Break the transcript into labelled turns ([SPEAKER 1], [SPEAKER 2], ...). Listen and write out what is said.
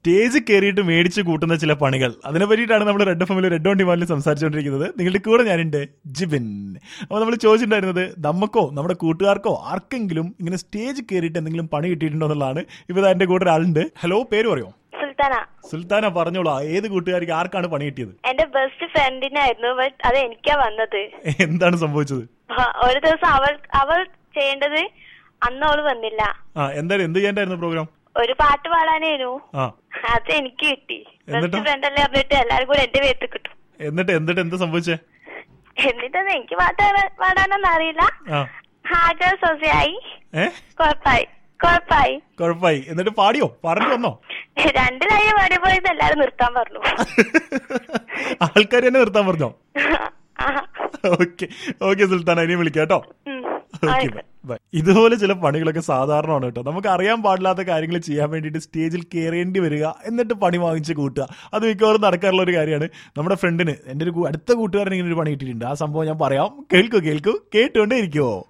[SPEAKER 1] Stage കയറിയിട്ട് മേടിച്ച് കൂട്ടുന്ന ചില പണികൾ അതിനെ പറ്റിയിട്ടാണ് നമ്മൾ റെഡ് എഫ് എമ്മിൽ റെഡ് ഓൺ ഡിമാൻഡിൽ സംസാരിച്ചുകൊണ്ടിരിക്കുന്നത് നിങ്ങളുടെ കൂടെ ഞാനുണ്ട് ജിബിൻ അപ്പോൾ നമ്മൾ ചോദിച്ചിട്ടുണ്ടായിരുന്നത് നമുക്കോ നമ്മുടെ കൂട്ടുകാർക്കോ ആർക്കെങ്കിലും ഇങ്ങനെ സ്റ്റേജ് കയറിയിട്ട് എന്തെങ്കിലും പണി കിട്ടിയിട്ടുണ്ടോ എന്നുള്ളതാണ് ഇപ്പോൾ എന്റെ കൂടെ ഒരാളുണ്ട് ഹലോ പേര് പറയോ
[SPEAKER 2] സുൽത്താന
[SPEAKER 1] സുൽത്താന പറഞ്ഞോളൂ ഏത് കൂട്ടുകാർക്ക് ആർക്കാണ് പണി കിട്ടിയത്
[SPEAKER 2] എന്റെ ബെസ്റ്റ് ഫ്രണ്ടിനായിരുന്നു ബട്ട് അത് എനിക്കാ വന്നത്
[SPEAKER 1] എന്താണ് സംഭവിച്ചത്
[SPEAKER 2] ആ, ഒരു ദിവസം അവൾ അവൾ ചെയ്യേണ്ടത് അന്ന് അവള് വന്നില്ല
[SPEAKER 1] ആ എന്തായാലും എന്ത് ചെയ്യാണ്ടായിരുന്നു പ്രോഗ്രാം
[SPEAKER 2] ഒരു പാട്ട് പാടാനായിരുന്നു
[SPEAKER 1] ആ
[SPEAKER 2] അത് എനിക്ക് കിട്ടി
[SPEAKER 1] എന്നിട്ടോ?
[SPEAKER 2] ബെസ്റ്റ് ഫ്രണ്ട് അല്ലേ പറഞ്ഞിട്ട് എല്ലാരും കൂടെ എന്റെ പേത്ത് കിട്ടും
[SPEAKER 1] എന്നിട്ട് എന്നിട്ട് എന്താ സംഭവിച്ചേ
[SPEAKER 2] എന്നിട്ടത് എനിക്ക് പാട്ട് പാടാ- പാടാനൊന്നും അറിയില്ല
[SPEAKER 1] ആ
[SPEAKER 2] ഹാജർ സൊസയായി
[SPEAKER 1] ഏ
[SPEAKER 2] കൊഴപ്പായി കൊഴപ്പായി
[SPEAKER 1] കുഴപ്പമായി എന്നിട്ട് പാടിയോ പറഞ്ഞു വന്നോ
[SPEAKER 2] രണ്ട് ലൈന് പാടിയപ്പോഴേക്കും എല്ലാരും നിർത്താൻ പറഞ്ഞു
[SPEAKER 1] ആൾക്കാർ തന്നെ നിർത്താൻ പറഞ്ഞോ
[SPEAKER 2] ആ.
[SPEAKER 1] ഓക്കെ ഓക്കെ സുൽത്താന ഇനി വിളിക്കാം കേട്ടോ
[SPEAKER 2] ഉം.
[SPEAKER 1] ഓക്കെ
[SPEAKER 2] ആയിക്കോട്ടെ.
[SPEAKER 1] ബൈ ഇതുപോലെ ചില പണികളൊക്കെ സാധാരണമാണ് കേട്ടോ നമുക്ക് അറിയാൻ പാടില്ലാത്ത കാര്യങ്ങൾ ചെയ്യാൻ വേണ്ടിയിട്ട് സ്റ്റേജിൽ കയറേണ്ടി വരിക എന്നിട്ട് പണി വാങ്ങിച്ച് കൂട്ടുക അത് മിക്കവാറും നടക്കാറുള്ള ഒരു കാര്യമാണ് നമ്മുടെ ഫ്രണ്ടിന് എൻ്റെ ഒരു കൂ- അടുത്ത കൂട്ടുകാരൻ ഇങ്ങനെ ഒരു പണി കിട്ടിയിട്ടുണ്ട് ആ സംഭവം ഞാൻ പറയാം കേൾക്കൂ കേൾക്കൂ കേട്ടുകൊണ്ടേ ഇരിക്കുവോ